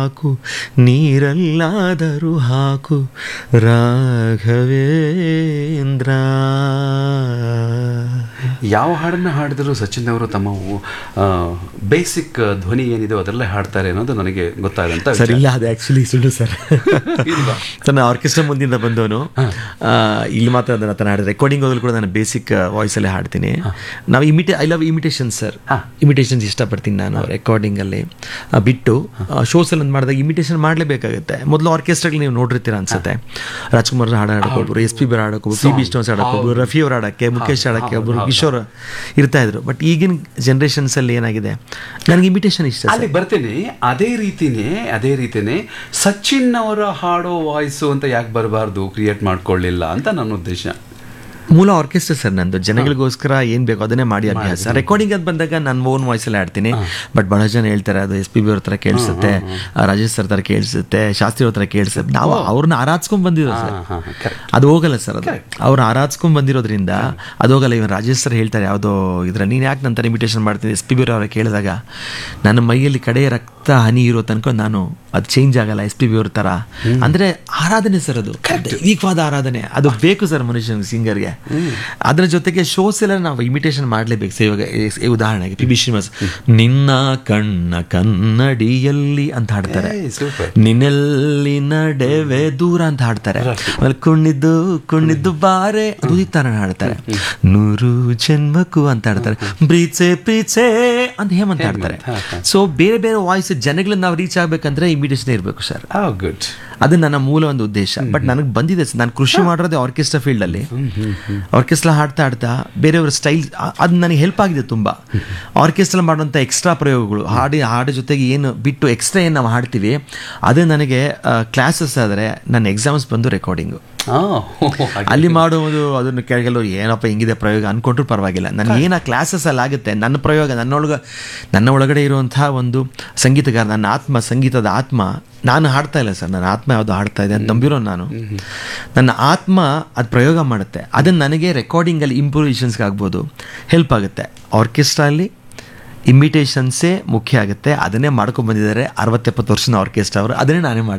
ಹಾಕು ನೀರಲ್ಲಾದರೂ ಹಾಕು ರಾಘವೇಂದ್ರ ಯಾವ ಹಾಡನ್ನ ಹಾಡಿದ್ರು ಸಚಿನ್ ಅವರು ತಮ್ಮ ಬೇಸಿಕ್ ಧ್ವನಿ ಏನಿದೆ ಅದರಲ್ಲೇ ಹಾಡ್ತಾರೆ ಅನ್ನೋದು ನನಗೆ ಗೊತ್ತಾಗಂತ ಸರ್ ಇಲ್ಲ ಅದು ಆ್ಯಕ್ಚುಲಿ ಸುಳ್ಳು ಸರ್ ಇಲ್ವಾ? ಸರ್ ನಾನು ಆರ್ಕೆಸ್ಟ್ರಾ ಮುಂದಿಂದ ಬಂದವನು ಆ, ಇಲ್ಲಿ ಮಾತ್ರ ಅದನ್ನು ನಾನು ಹಾಡಿದೆ ರೆಕಾರ್ಡಿಂಗ್ ಹೋಗಲು ಕೂಡ ನಾನು ಬೇಸಿಕ್ ವಾಯ್ಸಲ್ಲೇ ಹಾಡ್ತೀನಿ ನಾವು imitate I love imitation sir imitations ಇಷ್ಟಪಡ್ತೀನಿ ನಾನು ರೆಕಾರ್ಡಿಂಗಲ್ಲಿ ಬಿಟ್ಟು ಶೋಸ್ ಅಲ್ಲಿ ಮಾಡಿದಾಗ ಇಮಿಟೇಷನ್ ಮಾಡಲೇಬೇಕಾಗುತ್ತೆ ಮೊದಲು ಆರ್ಕೆಸ್ಟ್ರಾಗಳು ನೀವು ನೋಡಿರ್ತೀರ ಅನ್ಸುತ್ತೆ ರಾಜ್ಕುಮಾರ್ ಹಾಡು ಹಾಡೋಕೊಬ್ರು ಎಸ್ ಪಿ ಬರ್ ಹಾಡೋಕೊಬ್ರು ಸಿ ಬಿ ಸ್ಟೋನ್ಸ್ ಹಾಡೋಕೊಬ್ರು ರಫಿ ಅವ್ರು ಹಾಡೋಕ್ಕೆ ಮುಖೇಶ್ ಹಾಡೋಕ್ಕೆ ಒಬ್ಬರು ಕಿಶೋರ್ ಇರ್ತಾ ಇದ್ರು ಬಟ್ ಈಗಿನ ಜನರೇಷನ್ಸ್ ಅಲ್ಲಿ ಏನಾಗಿದೆ ನನಗೆ ಇಮಿಟೇಷನ್ ಇಷ್ಟ ಸರ್ ಅಲ್ಲಿ ಬರ್ತೀನಿ ಅದೇ ರೀತಿನೇ ಅದೇ ರೀತಿನೇ ಸಚಿನ್ ಅವರ ಹಾಡೋ ವಾಯ್ಸು ಅಂತ ಯಾಕೆ ಬರಬಾರ್ದು ಕ್ರಿಯೇಟ್ ಮಾಡ್ಕೊಳ್ಳಿಲ್ಲ ಅಂತ ನನ್ನ ಉದ್ದೇಶ ಮೂಲ ಆರ್ಕೆಸ್ಟ್ರಾ ಸರ್ ನಂದು ಜನಗಳಿಗೋಸ್ಕರ ಏನ್ ಬೇಕು ಅದನ್ನೇ ಮಾಡಿ ಅಭ್ಯಾಸ ರೆಕಾರ್ಡಿಂಗ್ ಅದು ಬಂದಾಗ ನಾನು ಓನ್ ವಾಯ್ಸಲ್ಲಿ ಆಡ್ತೀನಿ ಬಟ್ ಬಹಳ ಜನ ಹೇಳ್ತಾರೆ ಅದು ಎಸ್ ಪಿ ಬಿ ಅವ್ರ ಥರ ಕೇಳಿಸುತ್ತೆ ರಾಜೇಶ್ ಸರ್ ಥರ ಕೇಳಿಸುತ್ತೆ ಶಾಸ್ತ್ರಿ ಅವ್ರ ಥರ ಕೇಳಿಸುತ್ತೆ ನಾವು ಅವ್ರನ್ನ ಆರಾಧಿಸ್ಕೊಂಡ್ ಬಂದಿರೋ ಸರ್ ಹಾ, ಹಾ, correct. ಅದು ಹೋಗಲ್ಲ ಸರ್ ಅದು ಅವ್ರು ಆರಾಧಿಸ್ಕೊಂಡ್ ಬಂದಿರೋದ್ರಿಂದ ಅದು ಹೋಗಲ್ಲ ಇವನ್ ರಾಜೇಶ್ ಸರ್ ಹೇಳ್ತಾರೆ ಯಾವುದೋ ಇದ್ರ ನೀನು ಯಾಕೆ ನಂತರ ಇಮಿಟೇಷನ್ ಮಾಡ್ತೀನಿ ಎಸ್ ಪಿ ಬಿ ಅವ್ರ ಕೇಳಿದಾಗ ನನ್ನ ಮೈಯಲ್ಲಿ ಕಡೆಯ ರಕ್ತ ಹನಿ ಇರೋ ತನಕ ನಾನು ಅದು ಚೇಂಜ್ ಆಗಲ್ಲ ಎಸ್ ಪಿ ಬಿ ಅವ್ರ ಥರ ಅಂದ್ರೆ ಆರಾಧನೆ ಸರ್ ಅದು ದೈವಿಕವಾದ ಆರಾಧನೆ ಅದು ಬೇಕು ಸರ್ ಮನುಷ್ಯನಿಗೆ ಸಿಂಗರ್ಗೆ ಅದ್ರ ಜೊತೆಗೆ ಶೋಸ್ ಎಲ್ಲ ನಾವು ಇಮಿಟೇಷನ್ ಮಾಡಲೇಬೇಕು ಸರ್ ಇವಾಗ ಎಸ್- ಈ ಉದಾಹರಣೆಗೆ ಪಿ ಬಿ ಶ್ರೀನಿವಾಸ್ ನಿನ್ನ ಕಣ್ಣ ಕನ್ನಡಿಯಲ್ಲಿ ಅಂತ ಹಾಡ್ತಾರೆ ಏಯ್, super. ನಿನ್ನೆಲ್ಲಿ ನಡೆವೆ ದೂರ ಅಂತ ಹಾಡ್ತಾರೆ ಆಮೇಲೆ ಕುಣಿದ್ದು ಕುಣಿದ್ದು ಬಾರೆ ಉದಿತಾನ ಹಾಡ್ತಾರೆ ನೂರು ಜನ್ಮಕ್ಕೂ ಅಂತ ಹಾಡ್ತಾರೆ ಪ್ರೀಚೆ ಪ್ರೀಚೆ ಅಂತ ಹೇಮಂತ ಹಾಡ್ತಾರೆ ಸೊ ಬೇರೆ ಬೇರೆ ವಾಯ್ಸ್ ಜನಗಳನ್ನ ನಾವು ರೀಚ್ ಆಗ್ಬೇಕಂದ್ರೆ ಇಮಿಟೇಷನ್ ಇರಬೇಕು ಸರ್ ಗುಡ್ ಅದು ನನ್ನ ಮೂಲ ಒಂದು ಉದ್ದೇಶ ಬಟ್ ನನಗೆ ಬಂದಿದೆ ಸರ್ ನಾನು ಕೃಷಿ ಮಾಡಿರೋದೇ ಆರ್ಕೆಸ್ಟ್ರಾ ಫೀಲ್ಡ್ ಅಲ್ಲಿ ಆರ್ಕೆಸ್ಟ್ರಾ ಹಾಡ್ತಾ ಹಾಡ್ತಾ ಬೇರೆಯವ್ರ ಸ್ಟೈಲ್ ಅದು ನನಗೆ ಹೆಲ್ಪ್ ಆಗಿದೆ ತುಂಬಾ ಆರ್ಕೆಸ್ಟ್ರಾ ಮಾಡುವಂಥ ಎಕ್ಸ್ಟ್ರಾ ಪ್ರಯೋಗಗಳು ಹಾಡಿ ಹಾಡು ಜೊತೆಗೆ ಏನು ಬಿಟ್ಟು ಎಕ್ಸ್ಟ್ರಾ ಏನು ನಾವು ಹಾಡ್ತೀವಿ ಅದೇ ನನಗೆ ಕ್ಲಾಸಸ್ ಆದರೆ ನನ್ನ ಎಕ್ಸಾಮ್ಸ್ ಬಂದು ರೆಕಾರ್ಡಿಂಗು ಅಲ್ಲಿ ಮಾಡುವುದು ಅದನ್ನು ಕೆಳಗೆಲ್ಲೋ ಏನಪ್ಪ ಹಿಂಗಿದೆ ಪ್ರಯೋಗ ಅನ್ಕೊಂಡ್ರು ಪರವಾಗಿಲ್ಲ ನನಗೆ ಏನ ಕ್ಲಾಸಸ್ ಅಲ್ಲಿ ಆಗುತ್ತೆ ನನ್ನ ಪ್ರಯೋಗ ನನ್ನೊಳಗ ನನ್ನ ಒಳಗಡೆ ಇರುವಂತಹ ಒಂದು ಸಂಗೀತಗಾರ ನನ್ನ ಆತ್ಮ ಸಂಗೀತದ ಆತ್ಮ ನಾನು ಹಾಡ್ತಾ ಇಲ್ಲ ಸರ್ ನನ್ನ ಆತ್ಮ ಯಾವುದು ಹಾಡ್ತಾ ಇದೆ ಅಂತ ನಂಬಿರೋ ನಾನು ನನ್ನ ಆತ್ಮ ಅದು ಪ್ರಯೋಗ ಮಾಡುತ್ತೆ ಅದನ್ನು ನನಗೆ ರೆಕಾರ್ಡಿಂಗಲ್ಲಿ ಇಂಪ್ರೂವೇಷನ್ಸ್ಗೆ ಆಗ್ಬೋದು ಹೆಲ್ಪ್ ಆಗುತ್ತೆ ಆರ್ಕೆಸ್ಟ್ರಾ ಅಲ್ಲಿ ಇಮಿಟೇಷನ್ಸೇ ಮುಖ್ಯ ಆಗುತ್ತೆ ಅದನ್ನೇ ಮಾಡ್ಕೊಂಡು ಬಂದಿದ್ದಾರೆ ಅರವತ್ತೆಪ್ಪತ್ತು ವರ್ಷದ ಆರ್ಕೆಸ್ಟ್ರಾ ಅವರು ಅದನ್ನೇ ನಾನೇ ಮಾಡಿ